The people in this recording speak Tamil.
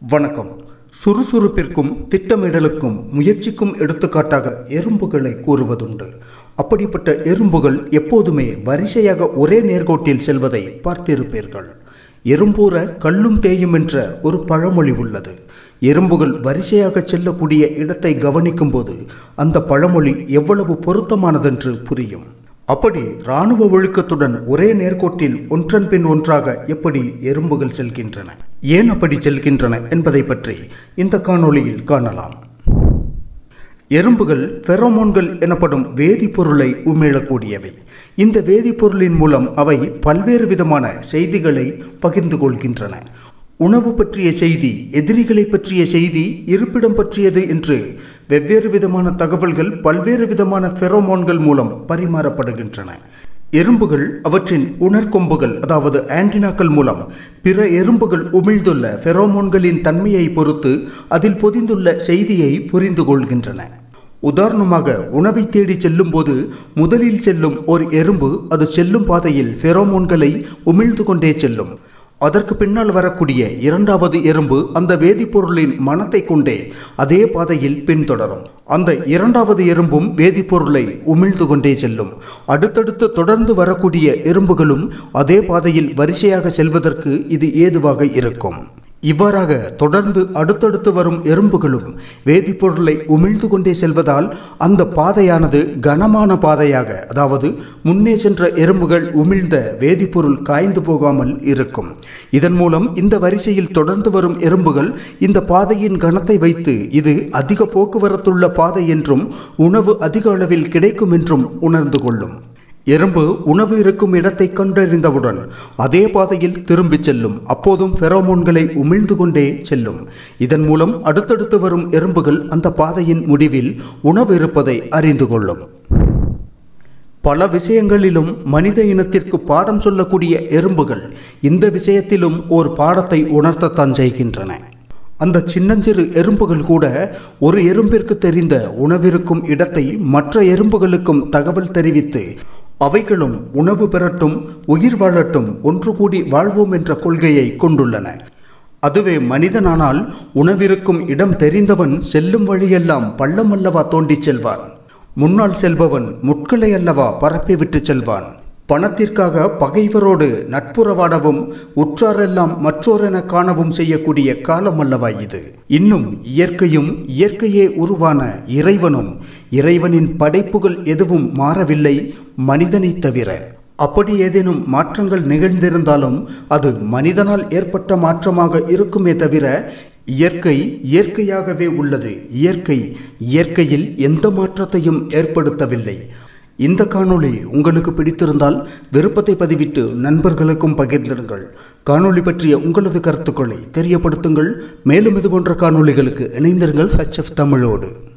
வணக்கம் சுறுசுறுப்பிற்கும் திட்டமிடலுக்கும் முயற்சிக்கும் எடுத்துக்காட்டாக எறும்புகளை கூறுவதுண்டு அப்படிப்பட்ட எறும்புகள் எப்போதுமே வரிசையாக ஒரே நேர்கோட்டில் செல்வதை பார்த்திருப்பீர்கள் எறும்பூர கல்லும் தேயும் என்ற ஒரு பழமொழி உள்ளது எறும்புகள் வரிசையாக செல்லக்கூடிய இடத்தை கவனிக்கும் போது அந்த பழமொழி எவ்வளவு பொருத்தமானதென்று புரியும் அப்படி இராணுவ ஒழுக்கத்துடன் ஒரே நேர்கோட்டில் ஒன்றன் பின் ஒன்றாக எப்படி எறும்புகள் செல்கின்றன ஏன் அப்படி செல்கின்றன என்பதை பற்றி இந்த காணொளியில் காணலாம் எறும்புகள் ஃபெரோமோன்கள் எனப்படும் வேதிப்பொருளை உமிழக்கூடியவை இந்த வேதிப்பொருளின் மூலம் அவை பல்வேறு விதமான செய்திகளை பகிர்ந்து கொள்கின்றன உணவு பற்றிய செய்தி எதிரிகளை பற்றிய செய்தி இருப்பிடம் பற்றியது என்று வெவ்வேறு விதமான தகவல்கள் பல்வேறு விதமான ஃபெரோமோன்கள் மூலம் பரிமாறப்படுகின்றன எறும்புகள் அவற்றின் உணர்கொம்புகள் அதாவது ஆன்டினாக்கள் மூலம் பிற எறும்புகள் உமிழ்ந்துள்ள ஃபெரோமோன்களின் தன்மையை பொறுத்து அதில் பொதிந்துள்ள செய்தியை புரிந்து கொள்கின்றன உதாரணமாக உணவை தேடி செல்லும் போது முதலில் செல்லும் ஒரு எறும்பு அது செல்லும் பாதையில் ஃபெரோமோன்களை உமிழ்ந்து கொண்டே செல்லும் அதற்கு பின்னால் வரக்கூடிய இரண்டாவது எறும்பு அந்த வேதிப்பொருளின் மனத்தை கொண்டே அதே பாதையில் பின்தொடரும் அந்த இரண்டாவது எறும்பும் வேதிப்பொருளை உமிழ்ந்து கொண்டே செல்லும் அடுத்தடுத்து தொடர்ந்து வரக்கூடிய எறும்புகளும் அதே பாதையில் வரிசையாக செல்வதற்கு இது ஏதுவாக இருக்கும் இவ்வாறாக தொடர்ந்து அடுத்தடுத்து வரும் எறும்புகளும் வேதிப்பொருளை உமிழ்ந்து கொண்டே செல்வதால் அந்த பாதையானது கனமான பாதையாக அதாவது முன்னே சென்ற எறும்புகள் உமிழ்ந்த வேதிப்பொருள் காய்ந்து போகாமல் இருக்கும் இதன் மூலம் இந்த வரிசையில் தொடர்ந்து வரும் எறும்புகள் இந்த பாதையின் கனத்தை வைத்து இது அதிக போக்குவரத்துள்ள பாதை என்றும் உணவு அதிக அளவில் கிடைக்கும் என்றும் உணர்ந்து கொள்ளும் எறும்பு உணவு இருக்கும் இடத்தை கண்டறிந்தவுடன் அதே பாதையில் திரும்பிச் செல்லும் அப்போதும் ஃபெரோமோன்களை உமிழ்ந்து கொண்டே செல்லும் இதன் மூலம் அடுத்தடுத்து வரும் எறும்புகள் அந்த பாதையின் முடிவில் உணவு இருப்பதை அறிந்து கொள்ளும் பல விஷயங்களிலும் மனித இனத்திற்கு பாடம் சொல்லக்கூடிய எறும்புகள் இந்த விஷயத்திலும் ஒரு பாடத்தை உணர்த்தத்தான் செய்கின்றன அந்த சின்னஞ்சிறு எறும்புகள் கூட ஒரு எறும்பிற்கு தெரிந்த உணவிருக்கும் இடத்தை மற்ற எறும்புகளுக்கும் தகவல் தெரிவித்து அவைகளும் உணவு பெறட்டும் உயிர் வாழட்டும் ஒன்று கூடி வாழ்வோம் என்ற கொள்கையை கொண்டுள்ளன அதுவே மனிதனானால் உணவிருக்கும் இடம் தெரிந்தவன் செல்லும் வழியெல்லாம் பள்ளம் அல்லவா தோண்டிச் செல்வான் முன்னால் செல்பவன் முட்களை அல்லவா பரப்பிவிட்டு செல்வான் பணத்திற்காக பகைவரோடு நட்புறவாடவும் உற்றாரெல்லாம் மற்றோரென காணவும் செய்யக்கூடிய காலம் அல்லவா இது இன்னும் இயற்கையும் இயற்கையே உருவான இறைவனும் இறைவனின் படைப்புகள் எதுவும் மாறவில்லை மனிதனை தவிர அப்படி ஏதேனும் மாற்றங்கள் நிகழ்ந்திருந்தாலும் அது மனிதனால் ஏற்பட்ட மாற்றமாக இருக்குமே தவிர இயற்கை இயற்கையாகவே உள்ளது இயற்கை இயற்கையில் எந்த மாற்றத்தையும் ஏற்படுத்தவில்லை இந்த காணொளி உங்களுக்கு பிடித்திருந்தால் விருப்பத்தை பதிவிட்டு நண்பர்களுக்கும் பகிர்ந்திடுங்கள் காணொளி பற்றிய உங்களது கருத்துக்களை தெரியப்படுத்துங்கள் மேலும் இது போன்ற காணொளிகளுக்கு இணைந்திருங்கள் ஹச்எஃப் தமிழோடு